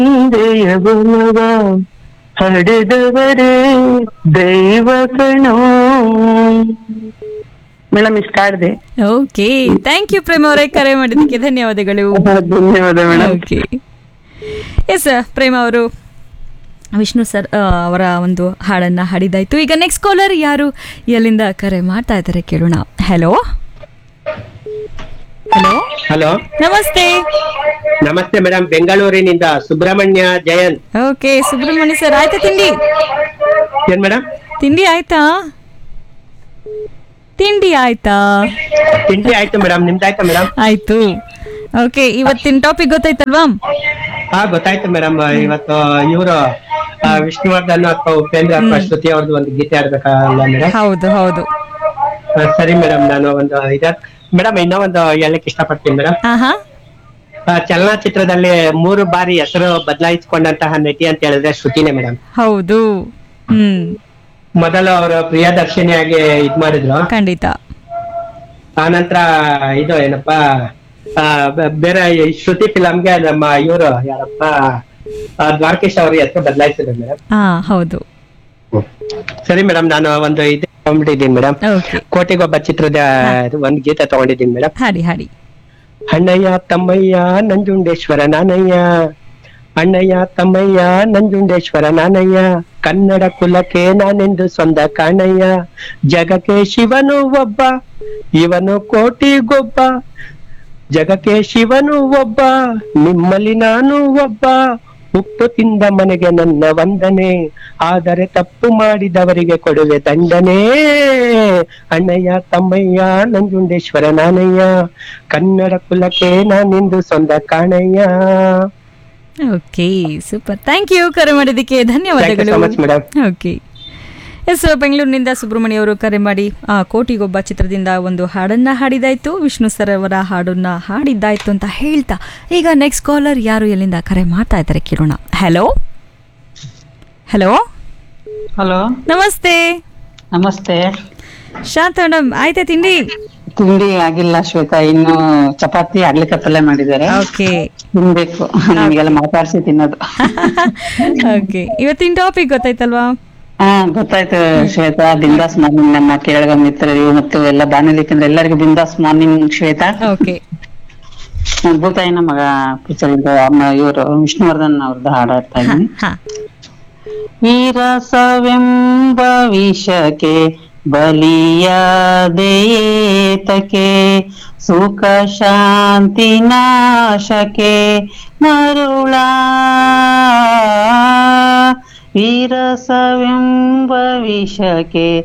ದೇಯವನವ ಹಡೆದವರೇ ದೈವ ಕಣೋ ಮೇಡಮ್ ಇಷ್ಟ ಆಡ್ದೆ ಓಕೆ ಥ್ಯಾಂಕ್ ಯು ಪ್ರೇಮ್ ಅವರೇ ಕರೆ ಮಾಡಿದ್ದಕ್ಕೆ ಧನ್ಯವಾದಗಳು ಧನ್ಯವಾದ ಮೇಡಮ್ ಓಕೆ ಎಸ್ ಪ್ರೇಮ ಅವರು ವಿಷ್ಣು ಸರ್ ಆ, ಅವರ ಒಂದು ಹಾಡನ್ನ ಹಾಡಿದಾಯ್ತು ಈಗ ನೆಕ್ಸ್ಟ್ ಕಾಲರ್ ಯಾರು ಎಲ್ಲಿಂದ ಕರೆ ಮಾಡ್ತಾ ಇದ್ದಾರೆ ಕೇಳೋಣ ಹಲೋ ಹಲೋ ಹಲೋ ನಮಸ್ತೆ ನಮಸ್ತೆ ಮೇಡಮ್ ಬೆಂಗಳೂರಿನಿಂದ ಸುಬ್ರಹ್ಮಣ್ಯ ಜಯಂತ್ ಓಕೆ ಸುಬ್ರಹ್ಮಣ್ಯ ಸರ್ ಆಯ್ತಾ ತಿಂಡಿ ಏನ್ ಮೇಡಮ್ ತಿಂಡಿ ಆಯ್ತಾ ತಿಂಡಿ ಆಯ್ತಾ ತಿಂಡಿ ಆಯ್ತು ಮೇಡಮ್ ನಿಮ್ದಾಯ್ತಾ ಮೇಡಮ್ ಆಯ್ತು ಓಕೆ ಇವತ್ತಿನ ಟಾಪಿಕ್ ಗೊತ್ತಾಯ್ತಲ್ವಾ ಹಾ ಗೊತ್ತಾಯ್ತು ಮೇಡಮ್ ಇವತ್ತು ಇವರು ವಿಷ್ಣುವರ್ಧನ್ ಅಥವಾ ಉಪೇಂದ್ರ ಅಥವಾ ಶ್ರುತಿ ಅವ್ರದ್ದು ಒಂದು ಗೀತೆ ಆಡ್ಬೇಕಲ್ಲ ಮೇಡಮ್ ಹೌದು ಹೌದು ಸರಿ ಮೇಡಮ್ ನಾನು ಒಂದು ಇದ ಮೇಡಮ್ ಇನ್ನೂ ಒಂದು ಹೇಳಕ್ ಇಷ್ಟಪಡ್ತೀನಿ ಮೇಡಮ್ ಆಹಾ ಚಲನಚಿತ್ರದಲ್ಲಿ ಮೂರು ಬಾರಿ ಹೆಸರು ಬದಲಾಯಿಸಿಕೊಂಡಂತಹ ನಟಿ ಅಂತ ಹೇಳಿದ್ರೆ ಶ್ರುತಿನೇ ಮೇಡಮ್ ಹೌದು ಹ್ಮ್ ಮೊದಲು ಅವರು ಪ್ರಿಯದರ್ಶಿನಿಯಾಗಿ ಇದ್ ಮಾಡಿದ್ರು ಖಂಡಿತ ಆನಂತರ ಇದು ಏನಪ್ಪಾ ಆ, ಬ- ಬೇರೆ ಈ ಶ್ರುತಿ ಫಿಲಂಗೆ ನಮ್ಮ ಇವರು ಯಾರಪ್ಪ ಆ, ದ್ವಾರಕೀಶ್ ಅವ್ರ ಹೆಸರು ಬದಲಾಯಿಸಿದ್ರು ಮೇಡಮ್ ಹಾ ಹೌದು ಸರಿ ಮೇಡಮ್ ನಾನು ಒಂದು ಇದು ತಗೊಂಡ್ಬಿಟ್ಟಿದ್ದೀನಿ ಮೇಡಮ್ ಓಕೆ ಕೋಟಿಗೊಬ್ಬ ಚಿತ್ರದ ಒಂದು ಗೀತೆ ತಗೊಂಡಿದ್ದೀನಿ ಮೇಡಮ್ ಹಾಡಿ ಹಾಡಿ ಅಣ್ಣಯ್ಯ ತಮ್ಮಯ್ಯ ನಂಜುಂಡೇಶ್ವರ ನಾನಯ್ಯ ಅಣ್ಣಯ್ಯ ತಮ್ಮಯ್ಯ ನಂಜುಂಡೇಶ್ವರ ನಾನಯ್ಯ ಕನ್ನಡ ಕುಲಕ್ಕೆ ನಾನೆಂದು ಸ್ವಂತ ಕಾಣಯ್ಯ ಜಗಕ್ಕೆ ಶಿವನು ಒಬ್ಬ ಇವನು ಕೋಟಿಗೊಬ್ಬ ಜಗಕ್ಕೆ ಶಿವನು ಒಬ್ಬ ನಿಮ್ಮಲ್ಲಿ ನಾನು ಒಬ್ಬ ಉಪ್ಪು ತಿಂದ ಮನೆಗೆ ನನ್ನ ವಂದನೆ ಆದರೆ ತಪ್ಪು ಮಾಡಿದವರಿಗೆ ಕೊಡುವೆ ದಂಡನೆ ಅಣ್ಣಯ್ಯ ತಮ್ಮಯ್ಯ ನಂಜುಂಡೇಶ್ವರ ನಾನಯ್ಯ ಕನ್ನಡ ಕುಲಕ್ಕೆ ನಾನೆಂದು ಸ್ವಂತ ಕಾಣಯ್ಯ ಓಕೆ ಸೂಪರ್ ಥ್ಯಾಂಕ್ ಯು ಕರೆ ಮಾಡಿದ್ದಕ್ಕೆ ಧನ್ಯವಾದಗಳು ಮಚ್ ಮೇಡಮ್ ಓಕೆ ಎಸ್ ಬೆಂಗಳೂರಿನಿಂದ ಸುಬ್ರಹ್ಮಣ್ಯ ಅವರು ಕರೆ ಮಾಡಿ ಆ, ಕೋಟಿಗೊಬ್ಬ ಚಿತ್ರದಿಂದ ಒಂದು ಹಾಡನ್ನ ಹಾಡಿದಾಯ್ತು ವಿಷ್ಣು ಸರ್ ಅವರ ಹಾಡನ್ನ ಹಾಡಿದ್ದಾಯ್ತು ಅಂತ ಹೇಳ್ತಾ ಈಗ ನೆಕ್ಸ್ಟ್ ಕಾಲರ್ ಯಾರು ಎಲ್ಲಿಂದ ಕರೆ ಮಾಡ್ತಾ ಇದ್ದಾರೆ ಕೇಳೋಣ ಹಲೋ ಹಲೋ ಹಲೋ ನಮಸ್ತೆ ನಮಸ್ತೆ ಶಾಂತ ಮೇಡಮ್ ಆಯ್ತಾ ತಿಂಡಿ ತಿಂಡಿ ಆಗಿಲ್ಲ ಶ್ವೇತಾ ಇನ್ನು ಚಪಾತಿ ಅಡ್ಲಿಕ ಪಲ್ಯ ಮಾಡಿದ್ದಾರೆ ಓಕೆ ತಿನ್ಬೇಕು ನಿಮಗೆಲ್ಲ ಮಾತಾಡ್ಸಿ ತಿನ್ನೋದು ಓಕೆ ಇವತ್ತಿನ ಟಾಪಿಕ್ ಗೊತ್ತಾಯ್ತಲ್ವಾ ಹಾ ಗೊತ್ತಾಯ್ತು ಶ್ವೇತಾ ಬಿಂದಾಸ್ ಮಾರ್ನಿಂಗ್ ನನ್ನ ಕೇಳಗ ಮಿತ್ರರು ಮತ್ತು ಎಲ್ಲ ಬಾನುಲಿ ಕೇಂದ್ರ ಎಲ್ಲರಿಗೂ ಬಿಂದಾಸ್ ಮಾರ್ನಿಂಗ್ ಶ್ವೇತಾ ಓಕೆ ನಾನ್ ಭೂತಾಯಿನ ಮಗ ಪಿಕ್ಚರ್ ಇಂದ ಅಮ್ಮ ಇವರು ವಿಷ್ಣುವರ್ಧನ್ ಅವ್ರದ್ದು ಹಾಡಾಡ್ತಾ ಇದ್ದೀನಿ ಹಾ ಈ ರಸವೆಂಬ ವಿಷಕ್ಕೆ ಬಲಿಯಾದೇತಕೆ ಸುಖ ಶಾಂತಿ ನಾಶಕ್ಕೆ ಮರುಳ ಈ ರಸವೆಂಬ ವಿಷಕ್ಕೆ